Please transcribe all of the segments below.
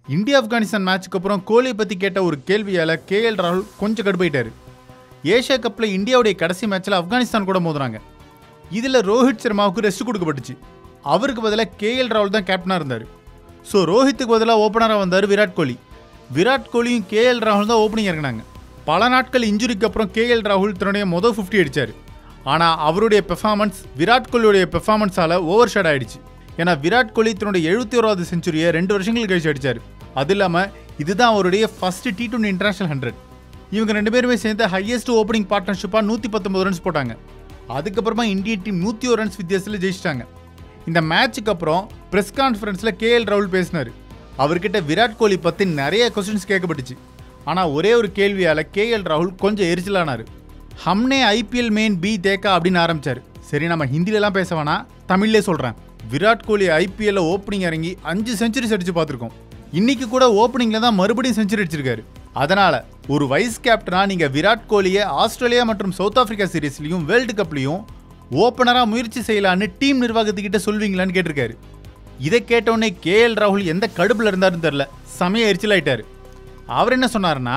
India Afghanistan மேட்ச்சுக்கு அப்புறம் கோலியை பற்றி கேட்ட ஒரு கேள்வியால் கேஎல் ராகுல் கொஞ்சம் கடுப்பாயிட்டாரு ஏஷியா கப்பில் இந்தியாவுடைய கடைசி மேட்ச்சில் ஆப்கானிஸ்தான் கூட மோதுறாங்க இதில் ரோஹித் சர்மாவுக்கு ரெஸ்ட் கொடுக்கப்பட்டுச்சு அவருக்கு பதிலாக கேஎல் ராகுல் தான் கேப்டனாக இருந்தார் ஸோ ரோஹித்துக்கு பதிலாக ஓப்பனராக வந்தார் விராட் கோலி விராட் கோலியும் கேஎல் ராகுல் தான் ஓப்பனிங் இறங்கினாங்க பல நாட்கள் இன்ஜுரிக்கு அப்புறம் கேஎல் ராகுல் தன்னுடைய மொதல் ஃபிஃப்டி அடித்தார் ஆனால் அவருடைய பெர்ஃபார்மன்ஸ் விராட் கோலியுடைய பெர்ஃபார்மன்ஸால் ஓவர் ஷேட் ஆயிடுச்சு ஏன்னா விராட் கோலி தன்னுடைய எழுபத்தி ஓராவது செஞ்சுரியை ரெண்டு வருஷங்கள் கழிச்சு அடித்தார் அது இல்லாமல் இதுதான் அவருடைய first T twenty international hundred இவங்க ரெண்டு பேருமே சேர்ந்து ஹையஸ்ட் ஓப்பனிங் பார்ட்னர்ஷிப்பாக நூற்றி பத்தொம்பது ரன்ஸ் போட்டாங்க அதுக்கப்புறமா இந்தியன் டீம் நூற்றி ஒரு ரன்ஸ் வித்தியாசத்தில் ஜெயிச்சிட்டாங்க இந்த மேட்ச்சுக்கு அப்புறம் ப்ரெஸ் கான்ஃபரன்ஸில் கேஎல் ராகுல் பேசினார் அவர்கிட்ட விராட் கோலி பற்றி நிறைய கொஸ்டின்ஸ் கேட்கப்பட்டுச்சு ஆனால் ஒரே ஒரு கேள்வியால் கேஎல் ராகுல் கொஞ்சம் எரிச்சலானார் ஹம்னே ஐபிஎல் மெயின் பி தேக்கா அப்படின்னு ஆரம்பிச்சார் சரி நம்ம ஹிந்திலலாம் பேச வேணாம் தமிழ்லே சொல்கிறேன் விராட் கோலி ஐபிஎல்ல ஓப்பனிங் இறங்கி அஞ்சு செஞ்சுரிஸ் அடிச்சு பார்த்துருக்கோம் இன்னைக்கு கூட ஓப்பனிங்ல தான் மறுபடியும் செஞ்சுரி அடிச்சிருக்காரு அதனால ஒரு வைஸ் கேப்டனா நீங்க விராட் கோலியை ஆஸ்திரேலியா மற்றும் சவுத் ஆப்பிரிக்கா சீரீஸ்லயும் வேர்ல்டு கப்லயும் ஓப்பனரா முயற்சி செய்யலான்னு டீம் நிர்வாகத்துக்கிட்ட சொல்வீங்களான்னு கேட்டிருக்காரு இதை கேட்டவுடனே கேஎல் ராகுல் எந்த கடுப்புல இருந்தாருன்னு தெரில செமைய எரிச்சலாயிட்டாரு அவர் என்ன சொன்னாருன்னா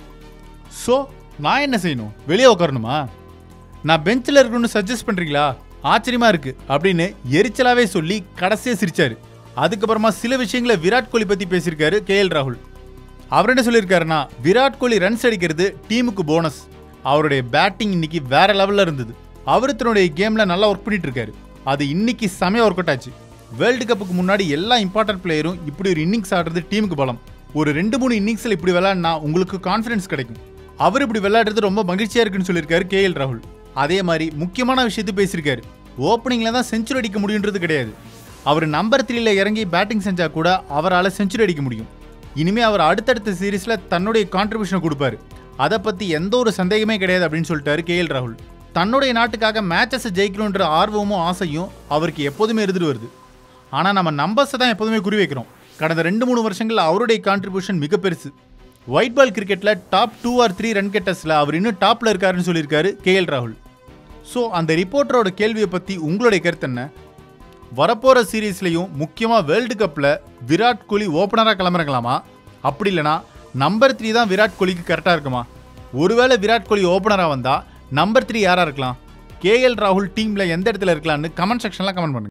ஸோ நான் என்ன செய்யணும் வெளியே உட்காரணுமா நான் பெஞ்சில் இருக்கணும்னு சஜஸ்ட் பண்ணுறீங்களா ஆச்சரியமா இருக்கு அப்படின்னு எரிச்சலாவே சொல்லி கடைசியாக சிரிச்சாரு அதுக்கப்புறமா சில விஷயங்களை விராட் கோலி பற்றி பேசியிருக்காரு கேஎல் ராகுல் அவர் என்ன சொல்லியிருக்காருன்னா விராட் கோலி ரன்ஸ் அடிக்கிறது டீமுக்கு போனஸ் அவருடைய பேட்டிங் இன்னைக்கு வேற லெவலில் இருந்தது அவர் தன்னுடைய கேமில் நல்லா ஒர்க் பண்ணிட்டு இருக்காரு அது இன்னைக்கு செமையாக ஒர்க் அவுட் ஆச்சு வேர்ல்டு கப்புக்கு முன்னாடி எல்லா இம்பார்ட்டன்ட் பிளேயரும் இப்படி ஒரு இன்னிங்ஸ் ஆடுறது டீமுக்கு பலம் ஒரு ரெண்டு மூணு இன்னிங்ஸில் இப்படி விளையாடினா உங்களுக்கு கான்ஃபிடன்ஸ் கிடைக்கும் அவர் இப்படி விளையாடுறது ரொம்ப மகிழ்ச்சியா இருக்குன்னு சொல்லியிருக்காரு கேஎல் ராகுல் அதே மாதிரி முக்கியமான விஷயத்தை பேசியிருக்காரு ஓப்பனிங்ல தான் செஞ்சுரி அடிக்க முடியுன்றது கிடையாது அவர் நம்பர் த்ரீல இறங்கி பேட்டிங் செஞ்சா கூட அவரால் செஞ்சுரி அடிக்க முடியும் இனிமே அவர் அடுத்தடுத்த சீரீஸ்ல தன்னுடைய கான்ட்ரிபியூஷனை கொடுப்பாரு அதை பத்தி எந்த ஒரு சந்தேகமே கிடையாது அப்படின்னு சொல்லிட்டாரு கேஎல் ராகுல் தன்னுடைய நாட்டுக்காக மேட்சஸை ஜெயிக்கணுன்ற ஆர்வமும் ஆசையும் அவருக்கு எப்போதுமே இருந்துட்டு வருது ஆனால் நம்ம நம்பர்ஸை தான் எப்போதுமே குறி வைக்கிறோம் கடந்த ரெண்டு மூணு வருஷங்களில் அவருடைய கான்ட்ரிபியூஷன் மிக பெருசு ஒயிட் பால் கிரிக்கெட்டில் top two or three run கெட்டர்ஸில் அவர் இன்னும் டாப்பில் இருக்காருன்னு சொல்லியிருக்காரு கேஎல் ராகுல் ஸோ அந்த ரிப்போர்ட்டரோட கேள்வியை பற்றி உங்களுடைய கருத்து என்ன வரப்போகிற சீரீஸ்லையும் முக்கியமாக வேர்ல்டு கப்பில் விராட் கோலி ஓப்பனராக கிளம்புறங்களாமா அப்படி இல்லைனா நம்பர் த்ரீ தான் விராட் கோலிக்கு கரெக்டாக இருக்குமா ஒருவேளை விராட் கோலி ஓப்பனராக வந்தால் நம்பர் த்ரீ யாராக இருக்கலாம் கேஎல் ராகுல் டீமில் எந்த இடத்துல இருக்கலாம்னு கமெண்ட் செக்ஷனில் கமெண்ட் பண்ணுங்க